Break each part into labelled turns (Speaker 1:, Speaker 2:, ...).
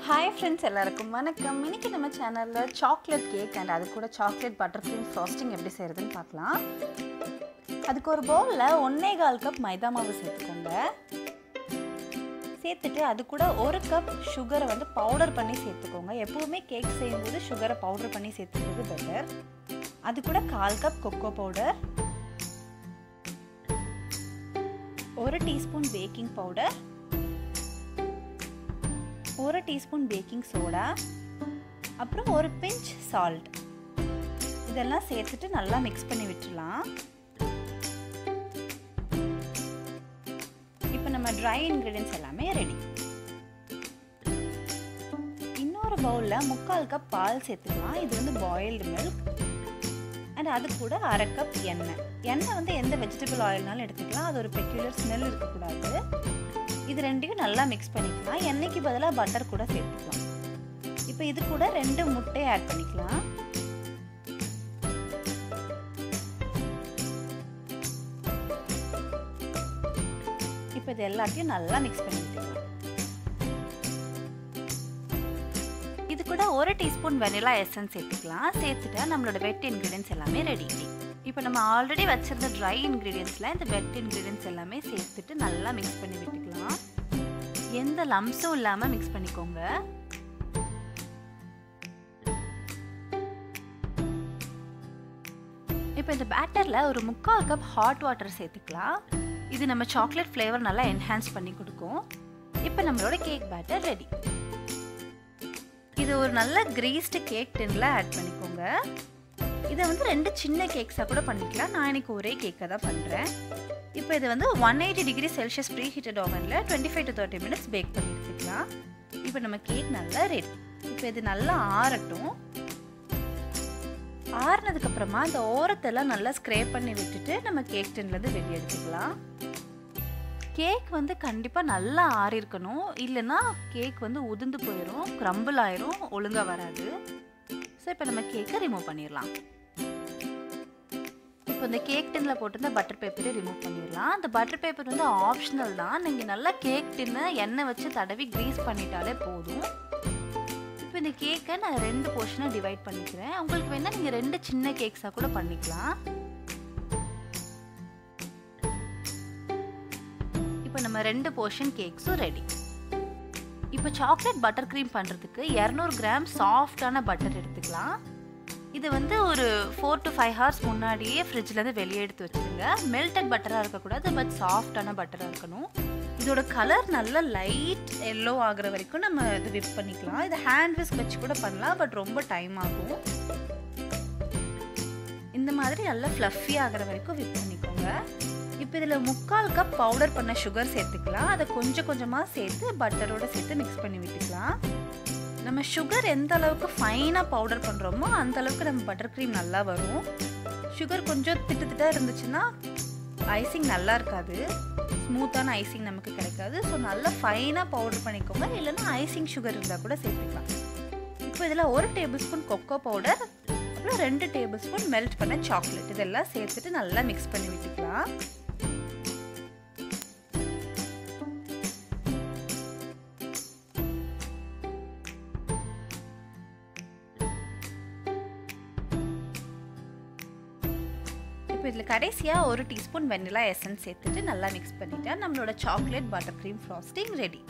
Speaker 1: hi friends எல்லாருக்கும் வணக்கம் இன்னைக்கு நம்ம சேனலில் சாக்லேட் கேக் அண்ட் அது கூட சாக்லேட் பட்டர் க்ரீம் ஃப்ராஸ்டிங் எப்படி செய்கிறதுன்னு பார்க்கலாம் அதுக்கு ஒரு பவுலில் ஒன்றே கால் கப் மைதா மாவு சேர்த்துக்கோங்க சேர்த்துட்டு அது கூட ஒரு கப் சுகரை வந்து பவுடர் பண்ணி சேர்த்துக்கோங்க எப்போவுமே கேக் செய்யும்போது சுகரை பவுடர் பண்ணி சேர்த்துக்கிறது பெட்டர் அது கூட கால் கப் கொக்கோ பவுடர் ஒரு டீஸ்பூன் பேக்கிங் பவுடர் ஒரு டீஸ்பூன் பேக்கிங் சோடா அப்புறம் ஒரு பிஞ்ச் சால்ட் இதெல்லாம் சேர்த்துட்டு நல்லா மிக்ஸ் பண்ணி விட்டுடலாம் இப்போ நம்ம ட்ரை இன்க்ரீடியன்ஸ் எல்லாமே ரெடி இன்னொரு பவுலில் முக்கால் கப் பால் சேர்த்துக்கலாம் இது வந்து பாயில்டு மில்க் அண்ட் அது கூட அரை கப் எண்ணெய் எண்ணெய் வந்து எந்த வெஜிடபிள் ஆயில்னாலும் எடுத்துக்கலாம் அது ஒரு பெக்யூலர் ஸ்மெல் இருக்கக்கூடாது இது ரெண்டையும் நல்லா மிக்ஸ் பண்ணிக்கலாம் எண்ணெய்க்கு பதிலாக பட்டர் கூட சேர்த்துக்கலாம் இப்போ இது கூட ரெண்டு முட்டை ஆட் பண்ணிக்கலாம் இப்போ இது எல்லாத்தையும் நல்லா மிக்ஸ் பண்ணி விட்டுக்கலாம் இது கூட ஒரு டீஸ்பூன் வெனிலா எசன்ஸ் சேர்த்துக்கலாம் சேர்த்துட்டா நம்மளோட வெட் இன்க்ரீடியன்ஸ் எல்லாமே ரெடி இப்போ நம்ம ஆல்ரெடி வச்சிருந்த ட்ரை இன்க்ரீடியன்ஸில் இந்த வெட் இன்க்ரீடியன்ஸ் எல்லாமே சேர்த்துட்டு நல்லா மிக்ஸ் பண்ணி விட்டுக்கலாம் எந்த லம்ஸும் இல்லாமல் மிக்ஸ் பண்ணிக்கோங்க இப்போ இந்த பேட்டரில் ஒரு முக்கால் கப் ஹாட் வாட்டர் சேர்த்துக்கலாம் இது நம்ம சாக்லேட் ஃப்ளேவர் நல்லா என்ஹான்ஸ் பண்ணி கொடுக்கும் இப்போ நம்மளோட கேக் பேட்டர் ரெடி இது ஒரு நல்ல கிரீஸ்டு கேக் டின்ல ஆட் பண்ணிக்கோங்க இதை வந்து ரெண்டு சின்ன கேக்ஸாக கூட பண்ணிக்கலாம் நான் இன்னைக்கு ஒரே கேக்கை தான் பண்ணுறேன் இப்போ இது வந்து one eighty degree Celsius preheated ஓவனில் twenty five to thirty minutes bake பண்ணி எடுத்துக்கலாம் இப்போ நம்ம கேக் நல்லா ரெடி இப்போ இது நல்லா ஆறட்டும் ஆறுனதுக்கப்புறமா இந்த ஓரத்தெல்லாம் நல்லா ஸ்க்ரேப் பண்ணி விட்டுட்டு நம்ம கேக் டின்லேருந்து வெளியே எடுத்துக்கலாம் கேக் வந்து கண்டிப்பாக நல்லா ஆறிருக்கணும் இல்லைன்னா கேக் வந்து உதிர்ந்து போயிடும் க்ரம்பிள் ஆயிரும் ஒழுங்காக வராது ஸோ இப்போ நம்ம கேக்கை ரிமூவ் பண்ணிடலாம் இப்போ இந்த கேக் டின்னில் போட்டிருந்த பட்டர் பேப்பரை ரிமூவ் பண்ணிடலாம் அந்த பட்டர் பேப்பர் வந்து ஆப்ஷனல் தான் நீங்கள் நல்லா கேக் டின்னை எண்ணெய் வச்சு தடவி க்ரீஸ் பண்ணிட்டாலே போதும் இப்போ இந்த கேக்கை நான் ரெண்டு போர்ஷனாக டிவைட் பண்ணிக்கிறேன் உங்களுக்கு வேணால் நீங்கள் ரெண்டு சின்ன கேக்ஸாக கூட பண்ணிக்கலாம் இப்போ நம்ம ரெண்டு போர்ஷன் கேக்ஸும் ரெடி இப்போ சாக்லேட் பட்டர் க்ரீம் பண்ணுறதுக்கு இரநூறு கிராம் சாஃப்டான பட்டர் எடுத்துக்கலாம் இது வந்து ஒரு ஃபோர் டு ஃபைவ் ஹவர்ஸ் முன்னாடியே ஃப்ரிட்ஜ்லேருந்து வெளியே எடுத்து வச்சுருங்க மெல்டட் பட்டராக இருக்கக்கூடாது பட் சாஃப்டான பட்டராக இருக்கணும் இதோட கலர் நல்லா லைட் எல்லோ ஆகுற வரைக்கும் நம்ம இது விப் பண்ணிக்கலாம் இது ஹேண்ட் விஸ்க் வச்சு கூட பண்ணலாம் பட் ரொம்ப டைம் ஆகும் இந்த மாதிரி நல்லா ஃப்ளஃபி ஆகிற வரைக்கும் விப் பண்ணிக்கோங்க இப்போ இதில் முக்கால் கப் பவுடர் பண்ண சுகர் சேர்த்துக்கலாம் அதை கொஞ்சம் கொஞ்சமாக சேர்த்து பட்டரோட சேர்த்து மிக்ஸ் பண்ணி விட்டுக்கலாம் நம்ம சுகர் எந்த அளவுக்கு ஃபைனாக பவுடர் பண்ணுறோமோ அந்த அளவுக்கு நம்ம பட்டர் க்ரீம் நல்லா வரும் சுகர் கொஞ்சம் திட்டு திட்டாக இருந்துச்சுன்னா ஐசிங் நல்லா இருக்காது ஸ்மூத்தான ஐசிங் நமக்கு கிடைக்காது ஸோ நல்லா ஃபைனாக பவுடர் பண்ணிக்கோங்க இல்லைன்னா ஐசிங் சுகர் இருந்தால் கூட சேர்த்துக்கலாம் இப்போ இதில் ஒரு டேபிள் ஸ்பூன் கொக்கோ பவுடர் அப்புறம் ரெண்டு டேபிள் ஸ்பூன் மெல்ட் பண்ண சாக்லேட் இதெல்லாம் சேர்த்துட்டு நல்லா மிக்ஸ் பண்ணி விட்டுக்கலாம் இப்போ இதில் கடைசியாக ஒரு டீஸ்பூன் வெண்ணிலா எசன்ஸ் சேர்த்துட்டு நல்லா மிக்ஸ் பண்ணிட்டா நம்மளோட chocolate butter cream frosting ready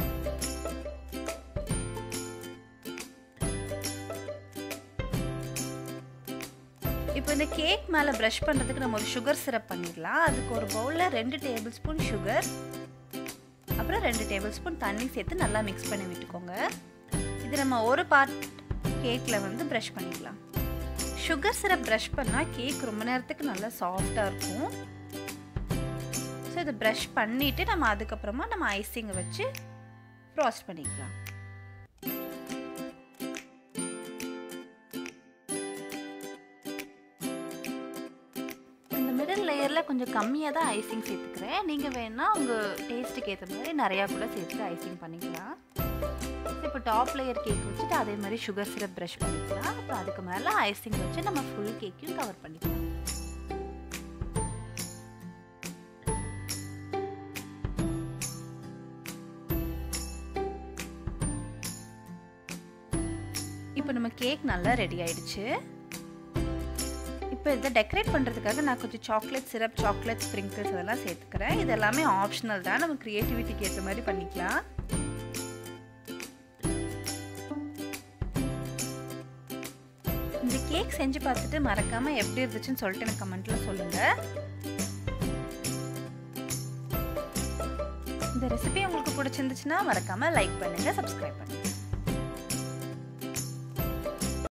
Speaker 1: இப்போ இந்த கேக் மேலே ப்ரஷ் பண்ணுறதுக்கு நம்ம ஒரு சுகர் சிரப் பண்ணிடலாம் அதுக்கு ஒரு பவுலில் ரெண்டு டேபிள் ஸ்பூன் சுகர் அப்புறம் ரெண்டு டேபிள் ஸ்பூன் தண்ணி சேர்த்து நல்லா மிக்ஸ் பண்ணி விட்டுக்கோங்க இது நம்ம ஒரு பார்ட் கேக்கில் வந்து ப்ரஷ் பண்ணிக்கலாம் சுகர் சிரப் ப்ரஷ் பண்ணால் கேக் ரொம்ப நேரத்துக்கு நல்லா சாஃப்டாக இருக்கும் ஸோ இதை ப்ரஷ் பண்ணிவிட்டு நம்ம அதுக்கப்புறமா நம்ம ஐசிங்கை வச்சு ஃப்ராஸ்ட் பண்ணிக்கலாம் இந்த மிடில் லேயரில் கொஞ்சம் கம்மியாக தான் ஐசிங் சேர்த்துக்கிறேன் நீங்கள் வேணால் உங்கள் டேஸ்ட்டுக்கு ஏற்ற மாதிரி நிறையா கூட சேர்த்து ஐசிங் பண்ணிக்கலாம் இப்போ டாப் லேயர் கேக் வச்சுட்டு அதே மாதிரி சுகர் சிரப் ப்ரஷ் பண்ணிக்கலாம் அப்புறம் அதுக்கு மேலே ஐசிங் வச்சு நம்ம ஃபுல் கேக்கையும் கவர் பண்ணிக்கலாம் இப்போ நம்ம கேக் நல்லா ரெடி ஆயிடுச்சு இப்போ இதை டெக்கரேட் பண்ணுறதுக்காக நான் கொஞ்சம் சாக்லேட் சிரப் சாக்லேட் ஸ்ப்ரிங்கிள்ஸ் அதெல்லாம் சேர்த்துக்கிறேன் இது எல்லாமே ஆப்ஷனல் தான் நம்ம க்ரியேட்டிவிட்டிக்கு ஏற்ற மாதிரி பண்ணிக்கலாம் இந்த கேக் செஞ்சு பார்த்துட்டு மறக்காமல் எப்படி இருந்துச்சுன்னு சொல்லிட்டு எனக்கு கமெண்ட்டில் சொல்லுங்கள் இந்த ரெசிபி உங்களுக்கு பிடிச்சிருந்துச்சுன்னா மறக்காமல் லைக் பண்ணுங்கள் சப்ஸ்கிரைப் பண்ணுங்கள்